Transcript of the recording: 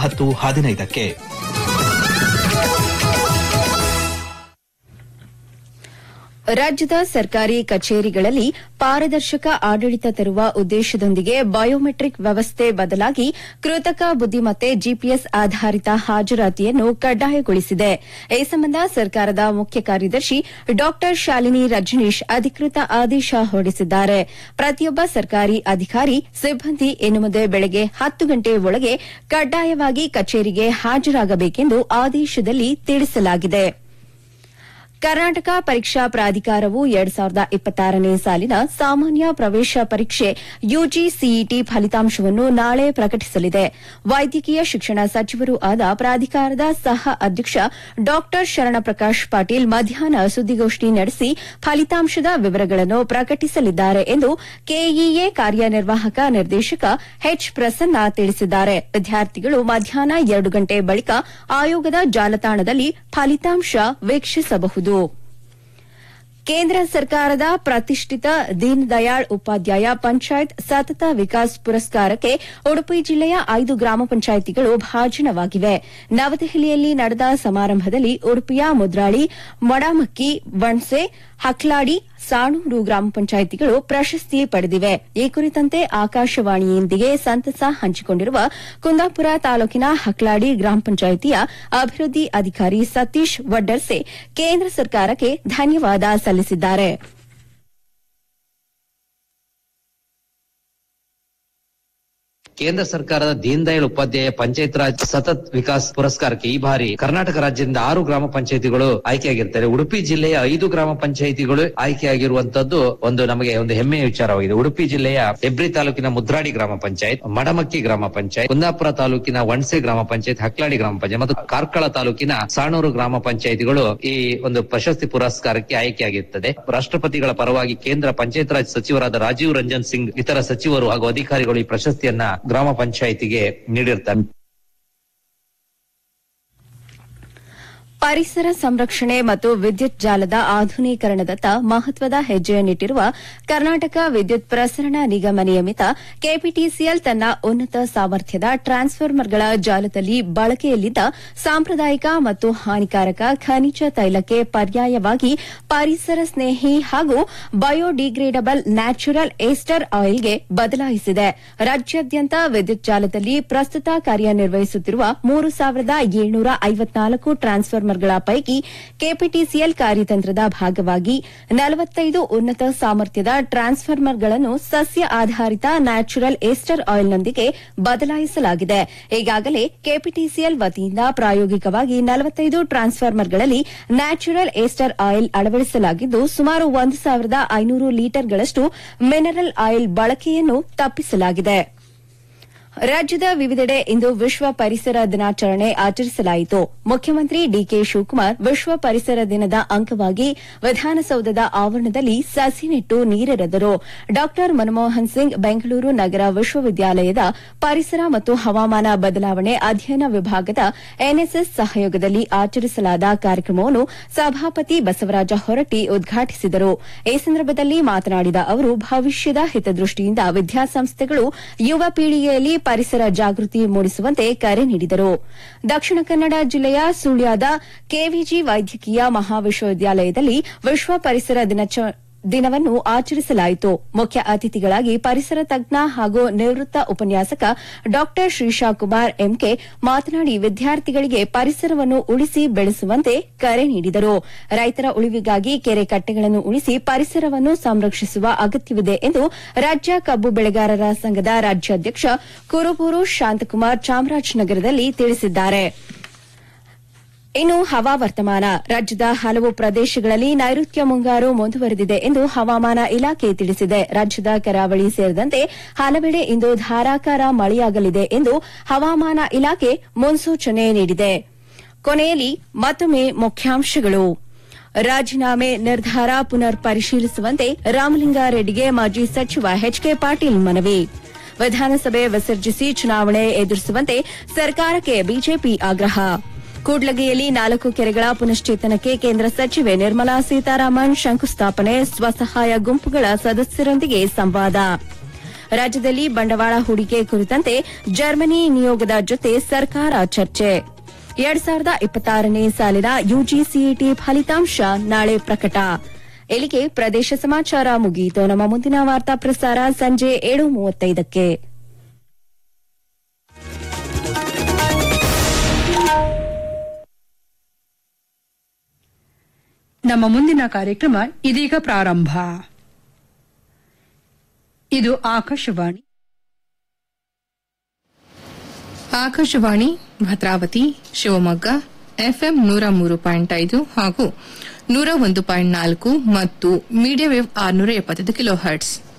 ಒಂಬತ್ತು ಹದಿನೈದಕ್ಕೆ ರಾಜ್ಯದ ಸರ್ಕಾರಿ ಕಚೇರಿಗಳಲ್ಲಿ ಪಾರದರ್ಶಕ ಆಡಳಿತ ತರುವ ಉದ್ದೇಶದೊಂದಿಗೆ ಬಯೋಮೆಟ್ರಿಕ್ ವ್ಯವಸ್ಥೆ ಬದಲಾಗಿ ಕೃತಕ ಬುದ್ದಿಮತ್ತೆ ಜಿಪಿಎಸ್ ಆಧಾರಿತ ಹಾಜರಾತಿಯನ್ನು ಕಡ್ಡಾಯಗೊಳಿಸಿದೆ ಈ ಸಂಬಂಧ ಸರ್ಕಾರದ ಮುಖ್ಯ ಕಾರ್ಯದರ್ಶಿ ಡಾ ಶಾಲಿನಿ ರಜನೀಶ್ ಅಧಿಕೃತ ಆದೇಶ ಹೊರಡಿಸಿದ್ದಾರೆ ಪ್ರತಿಯೊಬ್ಬ ಸರ್ಕಾರಿ ಅಧಿಕಾರಿ ಸಿಬ್ಬಂದಿ ಇನ್ನು ಮುಂದೆ ಬೆಳಗ್ಗೆ ಹತ್ತು ಗಂಟೆ ಒಳಗೆ ಕಡ್ಡಾಯವಾಗಿ ಕಚೇರಿಗೆ ಹಾಜರಾಗಬೇಕೆಂದು ಆದೇಶದಲ್ಲಿ ತಿಳಿಸಲಾಗಿದೆ ಕರ್ನಾಟಕ ಪರೀಕ್ಷಾ ಪ್ರಾಧಿಕಾರವು ಎರಡ್ ಸಾವಿರದ ಇಪ್ಪತ್ತಾರನೇ ಸಾಲಿನ ಸಾಮಾನ್ಯ ಪ್ರವೇಶ ಪರೀಕ್ಷೆ ಯುಜಿಸಿಇಟಿ ಫಲಿತಾಂಶವನ್ನು ನಾಳೆ ಪ್ರಕಟಿಸಲಿದೆ ವೈದ್ಯಕೀಯ ಶಿಕ್ಷಣ ಸಚಿವರೂ ಆದ ಪ್ರಾಧಿಕಾರದ ಸಹ ಅಧ್ಯಕ್ಷ ಡಾ ಶರಣಪ್ರಕಾಶ್ ಪಾಟೀಲ್ ಮಧ್ಯಾಹ್ನ ಸುದ್ದಿಗೋಷ್ಠಿ ನಡೆಸಿ ಫಲಿತಾಂಶದ ವಿವರಗಳನ್ನು ಪ್ರಕಟಿಸಲಿದ್ದಾರೆ ಎಂದು ಕೆಇಎ ಕಾರ್ಯನಿರ್ವಾಹಕ ನಿರ್ದೇಶಕ ಎಚ್ ಪ್ರಸನ್ನ ತಿಳಿಸಿದ್ದಾರೆ ವಿದ್ಯಾರ್ಥಿಗಳು ಮಧ್ಯಾಹ್ನ ಎರಡು ಗಂಟೆ ಬಳಿಕ ಆಯೋಗದ ಜಾಲತಾಣದಲ್ಲಿ ಫಲಿತಾಂಶ ವೀಕ್ಷಿಸಬಹುದು ಕೇಂದ್ರ ಸರ್ಕಾರದ ಪ್ರತಿಷ್ಠಿತ ದೀನ್ ದಯಾಳ್ ಉಪಾಧ್ಯಾಯ ಪಂಚಾಯತ್ ಸತತ ವಿಕಾಸ್ ಪುರಸ್ಕಾರಕ್ಕೆ ಉಡುಪಿ ಜಿಲ್ಲೆಯ ಐದು ಗ್ರಾಮ ಪಂಚಾಯಿತಿಗಳು ಭಾಜನವಾಗಿವೆ ನವದೆಹಲಿಯಲ್ಲಿ ನಡೆದ ಸಮಾರಂಭದಲ್ಲಿ ಉಡುಪಿಯ ಮುದ್ರಾಳಿ ಮೊಡಮಕ್ಕಿ ಬಣ್ಸೆ ಹಕ್ಲಾಡಿ ಸಾಣೂರು ಗ್ರಾಮ ಪಂಚಾಯಿತಿಗಳು ಪ್ರಶಸ್ತಿ ಪಡೆದಿವೆ ಈ ಕುರಿತಂತೆ ಆಕಾಶವಾಣಿಯೊಂದಿಗೆ ಸಂತಸ ಹಂಚಿಕೊಂಡಿರುವ ಕುಂದಾಪುರ ತಾಲೂಕಿನ ಹಕ್ಲಾಡಿ ಗ್ರಾಮ ಪಂಚಾಯಿತಿಯ ಅಭಿವೃದ್ಧಿ ಅಧಿಕಾರಿ ಸತೀಶ್ ವಡ್ಡರ್ಸೆ ಕೇಂದ್ರ ಸರ್ಕಾರಕ್ಕೆ ಧನ್ಯವಾದ ಸಲ್ಲಿಸಿದ್ದಾರೆ ಕೇಂದ್ರ ಸರ್ಕಾರದ ದೀನ್ ದಯಾಳ್ ಉಪಾಧ್ಯಾಯ ಪಂಚಾಯತ್ ರಾಜ್ ಸತತ್ ವಿಕಾಸ್ ಪುರಸ್ಕಾರಕ್ಕೆ ಈ ಬಾರಿ ಕರ್ನಾಟಕ ರಾಜ್ಯದಿಂದ ಆರು ಗ್ರಾಮ ಪಂಚಾಯತಿಗಳು ಆಯ್ಕೆಯಾಗಿರ್ತಾರೆ ಉಡುಪಿ ಜಿಲ್ಲೆಯ ಐದು ಗ್ರಾಮ ಪಂಚಾಯತಿಗಳು ಆಯ್ಕೆಯಾಗಿರುವಂತದ್ದು ಒಂದು ನಮಗೆ ಒಂದು ಹೆಮ್ಮೆಯ ವಿಚಾರವಾಗಿದೆ ಉಡುಪಿ ಜಿಲ್ಲೆಯ ಹೆಬ್ರಿ ತಾಲೂಕಿನ ಮುದ್ರಾಡಿ ಗ್ರಾಮ ಪಂಚಾಯತ್ ಮಡಮಕ್ಕಿ ಗ್ರಾಮ ಪಂಚಾಯತ್ ಕುಂದಾಪುರ ತಾಲೂಕಿನ ವಣಸೆ ಗ್ರಾಮ ಪಂಚಾಯತ್ ಹಕ್ಲಾಡಿ ಗ್ರಾಮ ಪಂಚಾಯತ್ ಮತ್ತು ಕಾರ್ಕಳ ತಾಲೂಕಿನ ಸಾಣೂರು ಗ್ರಾಮ ಪಂಚಾಯತಿಗಳು ಈ ಒಂದು ಪ್ರಶಸ್ತಿ ಪುರಸ್ಕಾರಕ್ಕೆ ಆಯ್ಕೆಯಾಗಿರುತ್ತದೆ ರಾಷ್ಟ್ರಪತಿಗಳ ಪರವಾಗಿ ಕೇಂದ್ರ ಪಂಚಾಯತ್ ರಾಜ್ ಸಚಿವರಾದ ರಾಜೀವ್ ರಂಜನ್ ಸಿಂಗ್ ಇತರ ಸಚಿವರು ಹಾಗೂ ಅಧಿಕಾರಿಗಳು ಈ ಪ್ರಶಸ್ತಿಯನ್ನ ಗ್ರಾಮ ಪಂಚಾಯಿತಿಗೆ ನೀಡಿರ್ತಾರೆ ಪರಿಸರ ಸಂರಕ್ಷಣೆ ಮತ್ತು ವಿದ್ಯುತ್ ಜಾಲದ ಆಧುನೀಕರಣದತ್ತ ಮಹತ್ವದ ಹೆಜ್ಜೆಯನ್ನಿಟ್ಟಿರುವ ಕರ್ನಾಟಕ ವಿದ್ಯುತ್ ಪ್ರಸರಣ ನಿಗಮ ನಿಯಮಿತ ಕೆಪಿಟಿಸಿಎಲ್ ತನ್ನ ಉನ್ನತ ಸಾಮರ್ಥ್ಯದ ಟ್ರಾನ್ಸ್ಫಾರ್ಮರ್ಗಳ ಜಾಲದಲ್ಲಿ ಬಳಕೆಯಲ್ಲಿದ್ದ ಸಾಂಪ್ರದಾಯಿಕ ಮತ್ತು ಹಾನಿಕಾರಕ ಖನಿಜ ತೈಲಕ್ಕೆ ಪರ್ಯಾಯವಾಗಿ ಪರಿಸರ ಸ್ನೇಹಿ ಹಾಗೂ ಬಯೋಡಿಗ್ರೇಡಬಲ್ ನ್ಯಾಚುರಲ್ ಏಸ್ಟರ್ ಆಯಿಲ್ಗೆ ಬದಲಾಯಿಸಿದೆ ರಾಜ್ಯಾದ್ಯಂತ ವಿದ್ಯುತ್ ಜಾಲದಲ್ಲಿ ಪ್ರಸ್ತುತ ಕಾರ್ಯನಿರ್ವಹಿಸುತ್ತಿರುವ ಮೂರು ಸಾವಿರದ ಏಳ್ನೂರ ಐವತ್ನಾಲ್ಕು ಟ್ರಾನ್ಸ್ಫಾರ್ಮರ್ಗಳ ಪೈಕಿ ಕೆಪಿಟಿಸಿಎಲ್ ಕಾರ್ಯತಂತ್ರದ ಭಾಗವಾಗಿ ನಲವತ್ತೈದು ಉನ್ನತ ಸಾಮರ್ಥ್ಯದ ಟ್ರಾನ್ಸ್ಫಾರ್ಮರ್ಗಳನ್ನು ಸಸ್ಯ ಆಧಾರಿತ ನ್ಯಾಚುರಲ್ ಏಸ್ಟರ್ ಆಯಿಲ್ನೊಂದಿಗೆ ಬದಲಾಯಿಸಲಾಗಿದೆ ಈಗಾಗಲೇ ಕೆಪಿಟಿಸಿಎಲ್ ವತಿಯಿಂದ ಪ್ರಾಯೋಗಿಕವಾಗಿ ನಲವತ್ತೈದು ಟ್ರಾನ್ಸ್ಫಾರ್ಮರ್ಗಳಲ್ಲಿ ನ್ಯಾಚುರಲ್ ಏಸ್ಟರ್ ಆಯಿಲ್ ಅಳವಡಿಸಲಾಗಿದ್ದು ಸುಮಾರು ಒಂದು ಸಾವಿರದ ಐನೂರು ಲೀಟರ್ಗಳಷ್ಟು ಮಿನರಲ್ ಆಯಿಲ್ ಬಳಕೆಯನ್ನು ತಪ್ಪಿಸಲಾಗಿದೆ ರಾಜ್ಯದ ವಿವಿಧೆಡೆ ಇಂದು ವಿಶ್ವ ಪರಿಸರ ದಿನಾಚರಣೆ ಆಚರಿಸಲಾಯಿತು ಮುಖ್ಯಮಂತ್ರಿ ಡಿಕೆ ಶಿವಕುಮಾರ್ ವಿಶ್ವ ಪರಿಸರ ದಿನದ ಅಂಗವಾಗಿ ವಿಧಾನಸೌಧದ ಆವರಣದಲ್ಲಿ ಸಸಿ ನೆಟ್ಟು ನೀರೆರೆದರು ಡಾ ಮನಮೋಹನ್ ಸಿಂಗ್ ಬೆಂಗಳೂರು ನಗರ ವಿಶ್ವವಿದ್ಯಾಲಯದ ಪರಿಸರ ಮತ್ತು ಹವಾಮಾನ ಬದಲಾವಣೆ ಅಧ್ಯಯನ ವಿಭಾಗದ ಎನ್ಎಸ್ಎಸ್ ಸಹಯೋಗದಲ್ಲಿ ಆಚರಿಸಲಾದ ಕಾರ್ಯಕ್ರಮವನ್ನು ಸಭಾಪತಿ ಬಸವರಾಜ ಹೊರಟ್ಟಿ ಉದ್ಘಾಟಿಸಿದರು ಈ ಸಂದರ್ಭದಲ್ಲಿ ಮಾತನಾಡಿದ ಅವರು ಭವಿಷ್ಯದ ಹಿತದೃಷ್ಟಿಯಿಂದ ವಿದ್ಯಾಸಂಸ್ಥೆಗಳು ಯುವ ಪೀಳಿಗೆಯಲ್ಲಿ ಪರಿಸರ ಜಾಗೃತಿ ಮೂಡಿಸುವಂತೆ ಕರೆ ನೀಡಿದರು ದಕ್ಷಿಣ ಕನ್ನಡ ಜಿಲ್ಲೆಯ ಸುಳ್ಯದ ಕೆವಿಜಿ ವೈದ್ಯಕೀಯ ಮಹಾವಿಶ್ವವಿದ್ಯಾಲಯದಲ್ಲಿ ವಿಶ್ವ ಪರಿಸರ ದಿನಾಚ ದಿನವನ್ನು ಆಚರಿಸಲಾಯಿತು ಮುಖ್ಯ ಅತಿಥಿಗಳಾಗಿ ಪರಿಸರ ತಜ್ಞ ಹಾಗೂ ನಿವೃತ್ತ ಉಪನ್ಯಾಸಕ ಡಾ ಶ್ರೀಶಾ ಕುಮಾರ್ ಎಂಕೆ ಮಾತನಾಡಿ ವಿದ್ಯಾರ್ಥಿಗಳಿಗೆ ಪರಿಸರವನ್ನು ಉಳಿಸಿ ಬೆಳೆಸುವಂತೆ ಕರೆ ನೀಡಿದರು ರೈತರ ಉಳಿವಿಗಾಗಿ ಕೆರೆ ಕಟ್ಟೆಗಳನ್ನು ಉಳಿಸಿ ಪರಿಸರವನ್ನು ಸಂರಕ್ಷಿಸುವ ಅಗತ್ಯವಿದೆ ಎಂದು ರಾಜ್ಯ ಕಬ್ಬು ಬೆಳೆಗಾರರ ಸಂಘದ ರಾಜ್ಯಾಧ್ಯಕ್ಷ ಕುರುಬೂರು ಶಾಂತಕುಮಾರ್ ಚಾಮರಾಜನಗರದಲ್ಲಿ ತಿಳಿಸಿದ್ದಾರೆ ಇನ್ನು ಹವಾ ವರ್ತಮಾನ ರಾಜ್ಯದ ಹಲವು ಪ್ರದೇಶಗಳಲ್ಲಿ ನೈಋತ್ಯ ಮುಂಗಾರು ಮುಂದುವರೆದಿದೆ ಎಂದು ಹವಾಮಾನ ಇಲಾಖೆ ತಿಳಿಸಿದೆ ರಾಜ್ಯದ ಕರಾವಳಿ ಸೇರಿದಂತೆ ಹಲವೆಡೆ ಇಂದು ಧಾರಾಕಾರ ಮಳೆಯಾಗಲಿದೆ ಎಂದು ಹವಾಮಾನ ಇಲಾಖೆ ಮುನ್ಸೂಚನೆ ನೀಡಿದೆ ಕೊನೆಯಲ್ಲಿ ಮತ್ತೊಮ್ಮೆ ಮುಖ್ಯಾಂಶಗಳು ರಾಜೀನಾಮೆ ನಿರ್ಧಾರ ಪುನರ್ ಪರಿಶೀಲಿಸುವಂತೆ ರಾಮಲಿಂಗಾರೆಡ್ಡಿಗೆ ಮಾಜಿ ಸಚಿವ ಎಚ್ಕೆ ಪಾಟೀಲ್ ಮನವಿ ವಿಧಾನಸಭೆ ವಿಸರ್ಜಿಸಿ ಚುನಾವಣೆ ಎದುರಿಸುವಂತೆ ಸರ್ಕಾರಕ್ಕೆ ಬಿಜೆಪಿ ಆಗ್ರಹ ಕೂಡ್ಲಗಿಯಲ್ಲಿ ನಾಲ್ಕು ಕೆರೆಗಳ ಪುನಶ್ಚೇತನಕ್ಕೆ ಕೇಂದ್ರ ಸಚಿವೆ ನಿರ್ಮಲಾ ಸೀತಾರಾಮನ್ ಶಂಕುಸ್ಥಾಪನೆ ಸ್ವಸಹಾಯ ಗುಂಪುಗಳ ಸದಸ್ಯರೊಂದಿಗೆ ಸಂವಾದ ರಾಜ್ಯದಲ್ಲಿ ಬಂಡವಾಳ ಹೂಡಿಕೆ ಕುರಿತಂತೆ ಜರ್ಮನಿ ನಿಯೋಗದ ಜೊತೆ ಸರ್ಕಾರ ಚರ್ಚೆ ಎರಡ್ ಸಾವಿರದ ಇಪ್ಪತ್ತಾರನೇ ಸಾಲಿನ ಯುಜಿಸಿಇಟಿ ಫಲಿತಾಂಶ ನಾಳೆ ಪ್ರಕಟ ಇಲ್ಲಿಗೆ ಪ್ರದೇಶ ಸಮಾಚಾರ ಮುಗಿಯಿತು ನಮ್ಮ ಮುಂದಿನ ವಾರ್ತಾ ಪ್ರಸಾರ ಸಂಜೆ ಏಳು ಮೂವತ್ತೈದಕ್ಕೆ ನಮ್ಮ ಮುಂದಿನ ಕಾರ್ಯಕ್ರಮ ಇದೀಗ ಪ್ರಾರಂಭ ಇದು ಆಕಾಶವಾಣಿ ಆಕಾಶವಾಣಿ ಭದ್ರಾವತಿ ಶಿವಮೊಗ್ಗ ಎಫ್ಎಂ ನೂರ ಮೂರು ಪಾಯಿಂಟ್ ಐದು ಹಾಗೂ ನೂರ ಒಂದು ಪಾಯಿಂಟ್ ನಾಲ್ಕು ಮತ್ತು ಮೀಡಿಯಂ ವೇವ್ ಆರುನೂರ ಎಪ್ಪತ್ತೈದು ಕಿಲೋ ಹರ್ಟ್ಸ್